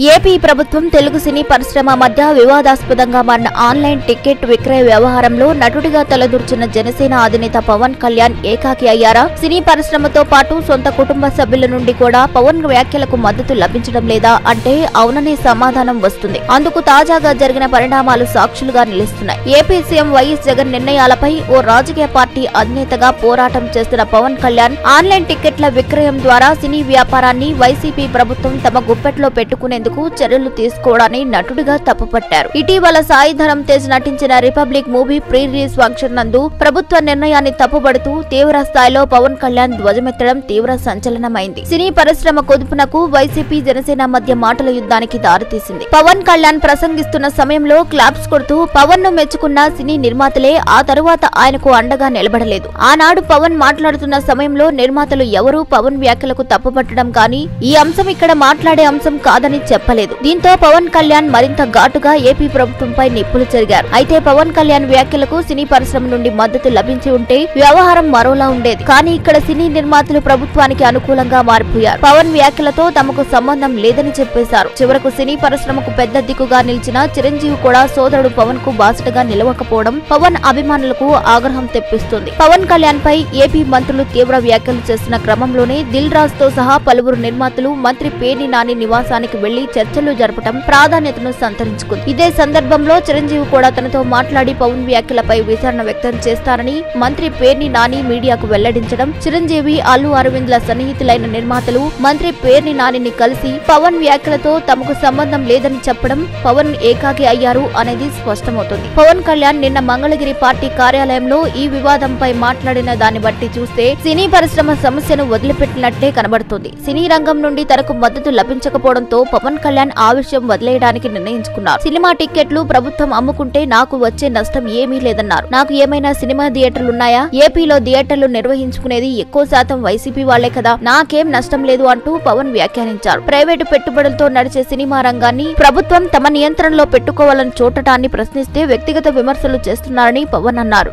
AP ప్రభుత్వం తెలుగు సినీ పరిశ్రమ మధ్య వివాదాస్పదంగా మారిన ఆన్లైన్ టికెట్ విక్రయ వ్యవహారంలో నటుడిగా తలదూర్చిన జనసేన అధినేత పవన్ కళ్యాణ్ ఏకాకి అయ్యారా సినీ పరిశ్రమతో పాటు సొంత కుటుంబ సభ్యుల నుండి కూడా పవన్ వ్యాఖ్యలకు మద్దతు లభించడం లేదా అంటే అవుననే సమాధానం వస్తుంది అందుకు తాజాగా జరిగిన పరిణామాలు సాక్షులుగా నిలుస్తున్నాయి ఏపీ సీఎం వైఎస్ జగన్ నిర్ణయాలపై ఓ రాజకీయ పార్టీ అధినేతగా పోరాటం చేస్తున్న పవన్ కళ్యాణ్ ఆన్లైన్ టికెట్ల విక్రయం ద్వారా సినీ వ్యాపారాన్ని వైసీపీ ప్రభుత్వం తమ గుప్పెట్లో పెట్టుకునేందుకు చర్యలు తీసుకోవడాన్ని నటుడిగా తప్పుపట్టారు ఇటీవల సాయి ధరమ్ తేజ్ నటించిన Republic movie pre release function నందు ప్రభుత్వ నిర్ణయాన్ని తప్పుబడుతూ తీవ్ర స్థాయిలో పవన్ కళ్యాణ్ ధ్వజమెత్తడం తీవ్ర సంచలనమైంది సినీ పరిశ్రమ కొదుపునకు వైసీపీ జనసేన మధ్య మాటల యుద్ధానికి దారితీసింది పవన్ కళ్యాణ్ ప్రసంగిస్తున్న సమయంలో క్లాప్స్ కొడుతూ పవన్ ను మెచ్చుకున్న సినీ నిర్మాతలే ఆ తరువాత ఆయనకు అండగా నిలబడలేదు ఆనాడు పవన్ మాట్లాడుతున్న సమయంలో నిర్మాతలు ఎవరూ పవన్ వ్యాఖ్యలకు తప్పుపట్టడం కానీ ఈ అంశం ఇక్కడ మాట్లాడే అంశం కాదని చెప్పలేదు దీంతో పవన్ కళ్యాణ్ మరింత ఘాటుగా ఏపీ ప్రభుత్వంపై నిప్పులు చెరిగారు అయితే పవన్ కళ్యాణ్ వ్యాఖ్యలకు సినీ పరిశ్రమ నుండి మద్దతు లభించి ఉంటే వ్యవహారం మరోలా ఉండేది కానీ ఇక్కడ సినీ నిర్మాతలు ప్రభుత్వానికి అనుకూలంగా మారిపోయారు పవన్ వ్యాఖ్యలతో తమకు సంబంధం లేదని చెప్పేశారు చివరకు సినీ పరిశ్రమకు పెద్ద దిక్కుగా నిలిచిన చిరంజీవి కూడా సోదరుడు పవన్ కు బాసటగా నిలవకపోవడం పవన్ అభిమానులకు ఆగ్రహం తెప్పిస్తుంది పవన్ కళ్యాణ్ పై ఏపీ మంత్రులు తీవ్ర వ్యాఖ్యలు చేస్తున్న క్రమంలోనే దిల్ రాజ్ తో సహా పలువురు నిర్మాతలు మంత్రి పేర్ని నాని నివాసానికి వెళ్లి చర్చలు జరపడం ప్రాధాన్యతను సంతరించుకుంది ఇదే సందర్భంలో చిరంజీవి కూడా తనతో మాట్లాడి పవన్ వ్యాఖ్యలపై విచారణ వ్యక్తం చేస్తారని మంత్రి పేర్ని నాని మీడియాకు వెల్లడించడం చిరంజీవి అల్లు అరవింద్ల సన్నిహితులైన నిర్మాతలు మంత్రి పేర్ని నానిని కలిసి పవన్ వ్యాఖ్యలతో తమకు సంబంధం లేదని చెప్పడం పవన్ ఏకాకి అయ్యారు అనేది స్పష్టమవుతుంది పవన్ కళ్యాణ్ నిన్న మంగళగిరి పార్టీ కార్యాలయంలో ఈ వివాదంపై మాట్లాడిన దాన్ని బట్టి చూస్తే సినీ పరిశ్రమ సమస్యను వదిలిపెట్టినట్టే కనబడుతుంది సినీ రంగం నుండి తనకు మద్దతు లభించకపోవడంతో పవన్ కళ్యాణ్ ఆ విషయం వదిలేయడానికి నిర్ణయించుకున్నారు సినిమా టిక్కెట్లు ప్రభుత్వం అమ్ముకుంటే నాకు వచ్చే నష్టం ఏమీ లేదన్నారు నాకు ఏమైనా సినిమా థియేటర్లు ఉన్నాయా ఏపీలో థియేటర్లు నిర్వహించుకునేది ఎక్కువ శాతం వైసీపీ వాళ్లే కదా నాకేం నష్టం లేదు అంటూ పవన్ వ్యాఖ్యానించారు ప్రైవేటు పెట్టుబడులతో నడిచే సినిమా రంగాన్ని ప్రభుత్వం తమ నియంత్రణలో పెట్టుకోవాలని చూడటాన్ని ప్రశ్నిస్తే వ్యక్తిగత విమర్శలు చేస్తున్నారని పవన్ అన్నారు